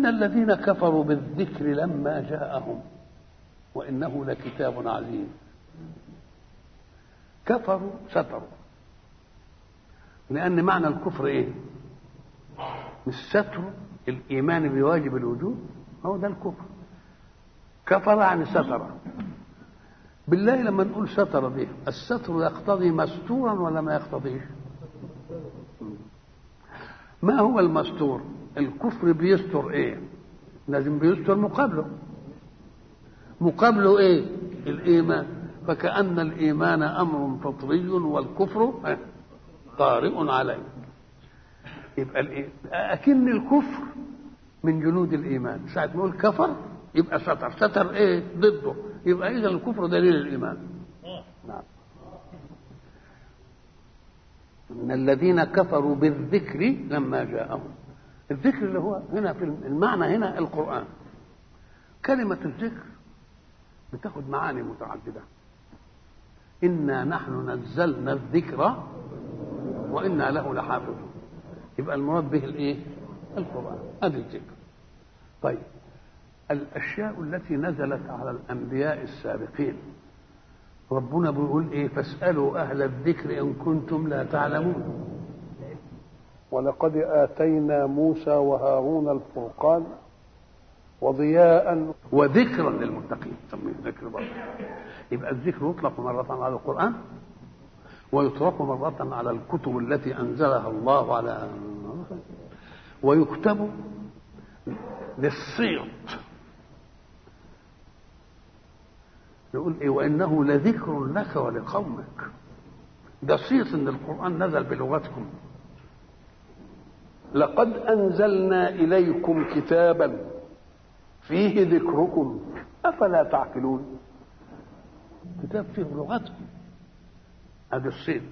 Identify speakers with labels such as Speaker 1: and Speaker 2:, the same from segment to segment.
Speaker 1: إن الذين كفروا بالذكر لما جاءهم وإنه لكتاب عزيز كفروا ستروا لأن معنى الكفر إيه؟ مش ستر الإيمان بواجب الوجود هو ده الكفر كفر يعني ستر بالله لما نقول ستر دي الستر يقتضي مستورا ولا ما يقتضيش ما هو المستور الكفر بيستر ايه لازم بيستر مقابله مقابله ايه الايمان فكأن الإيمان أمر فطري والكفر طارئ عليه يبقى أكن الكفر من جنود الإيمان ساعة ما يقول كفر يبقى ستر ستر إيه ضده يبقى إذا الكفر دليل الإيمان نعم إن الذين كفروا بالذكر لما جاءهم الذكر اللي هو هنا في المعنى هنا القرآن كلمة الذكر بتاخد معاني متعددة إنا نحن نزلنا الذكر وإنا له لحافظون يبقى المراد به الإيه؟ القرآن هذا الذكر طيب الأشياء التي نزلت على الأنبياء السابقين ربنا بيقول إيه فاسألوا أهل الذكر إن كنتم لا تعلمون
Speaker 2: ولقد آتينا موسى وهارون الفرقان وضياء
Speaker 1: وذكرا للمتقين سميه ذكر برضه يبقى الذكر يطلق مرة على القرآن ويطلق مرة على الكتب التي أنزلها الله على ويكتب للصيت يقول إيه وإنه لذكر لك ولقومك ده صيت إن القرآن نزل بلغتكم
Speaker 2: لقد أنزلنا إليكم كتابا فيه ذكركم أفلا تعقلون
Speaker 1: كتاب فيه لغتكم هذا الصيت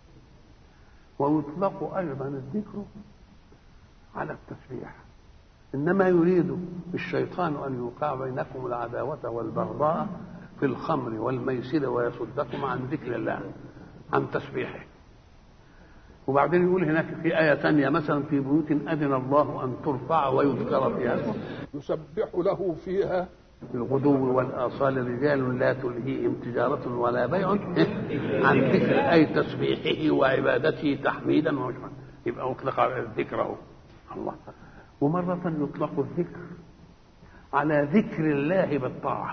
Speaker 1: ويطلق أيضا الذكر على التسبيح إنما يريد الشيطان أن يوقع بينكم العداوة والبغضاء في الخمر والميسر ويصدكم عن ذكر الله عن تسبيحه وبعدين يقول هناك في آية ثانية مثلا في بيوت أذن الله أن ترفع ويذكر فيها اسمه
Speaker 2: يسبح له فيها
Speaker 1: بالغدو والآصال رجال لا تلهيهم تجارة ولا بيع عن ذكر أي تسبيحه وعبادته تحميدا وجمعا يبقى أطلق على الذكر أهو الله ومرة يطلق الذكر على ذكر الله بالطاعة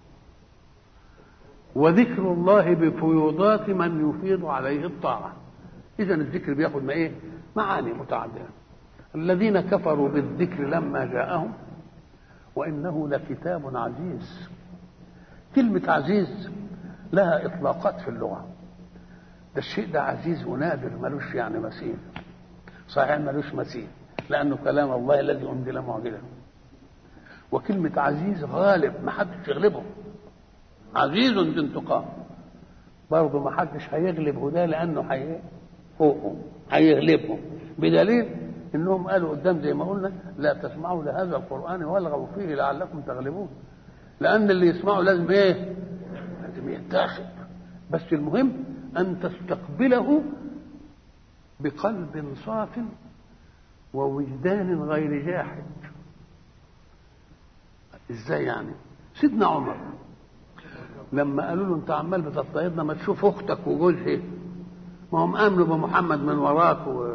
Speaker 1: وذكر الله بفيوضات من يفيض عليه الطاعة إذا الذكر بياخد ما إيه؟ معاني متعددة الذين كفروا بالذكر لما جاءهم وإنه لكتاب عزيز كلمة عزيز لها إطلاقات في اللغة ده الشيء ده عزيز ونادر ملوش يعني مثيل صحيح ملوش مثيل لأنه كلام الله الذي أنزل معجزا وكلمة عزيز غالب ما حدش يغلبه عزيز ذو انتقام برضه ما حدش هيغلب ده لأنه حي فوقهم هيغلبهم بدليل انهم قالوا قدام زي ما قلنا لا تسمعوا لهذا القران والغوا فيه لعلكم تغلبون لان اللي يسمعه لازم ايه لازم يتاخد بس المهم ان تستقبله بقلب صاف ووجدان غير جاحد ازاي يعني سيدنا عمر لما قالوا له انت عمال بتضطهدنا ما تشوف اختك وجوزها ما هم امنوا بمحمد من وراك و...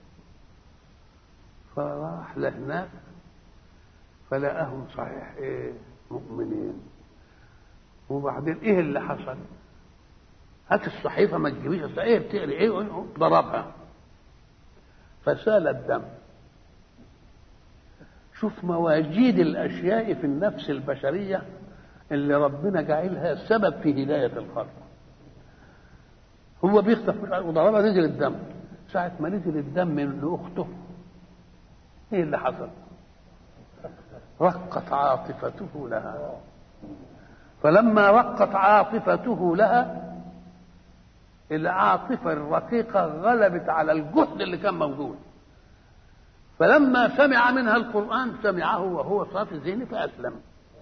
Speaker 1: فراح لهناك فلقاهم صحيح ايه مؤمنين وبعدين ايه اللي حصل هات الصحيفه ما تجيبيش ايه بتقري ايه ضربها فسال الدم شوف مواجيد الاشياء في النفس البشريه اللي ربنا جعلها سبب في هدايه الخلق هو بيخطف وضربها نزل الدم ساعة ما نزل الدم لأخته ايه اللي حصل رقت عاطفته لها فلما رقت عاطفته لها العاطفة الرقيقة غلبت على الجهد اللي كان موجود فلما سمع منها القرآن سمعه وهو صافي الذهن فأسلم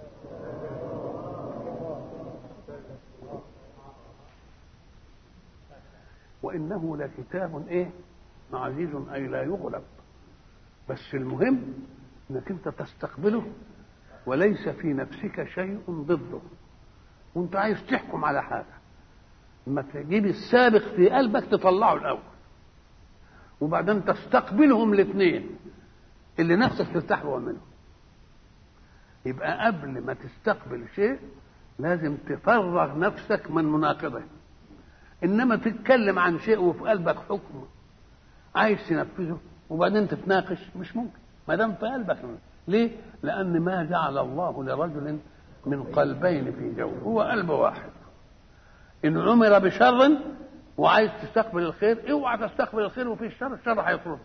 Speaker 1: وإنه لكتاب إيه عزيز أي لا يغلب بس المهم انك انت تستقبله وليس في نفسك شيء ضده وانت عايز تحكم على حاجه لما تجيب السابق في قلبك تطلعه الاول وبعدين تستقبلهم الاثنين اللي نفسك ترتاح له منهم يبقى قبل ما تستقبل شيء لازم تفرغ نفسك من مناقضه انما تتكلم عن شيء وفي قلبك حكم عايز تنفذه وبعدين تتناقش مش ممكن ما دام في قلبك ليه؟ لان ما جعل الله لرجل من قلبين في جو هو قلب واحد ان عمر بشر وعايز تستقبل الخير اوعى تستقبل الخير وفي الشر الشر هيطرده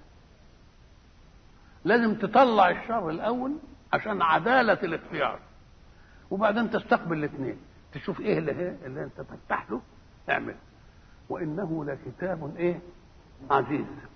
Speaker 1: لازم تطلع الشر الاول عشان عداله الاختيار وبعدين تستقبل الاثنين تشوف ايه اللي, هي اللي انت تفتح له اعمل وانه لكتاب ايه عزيز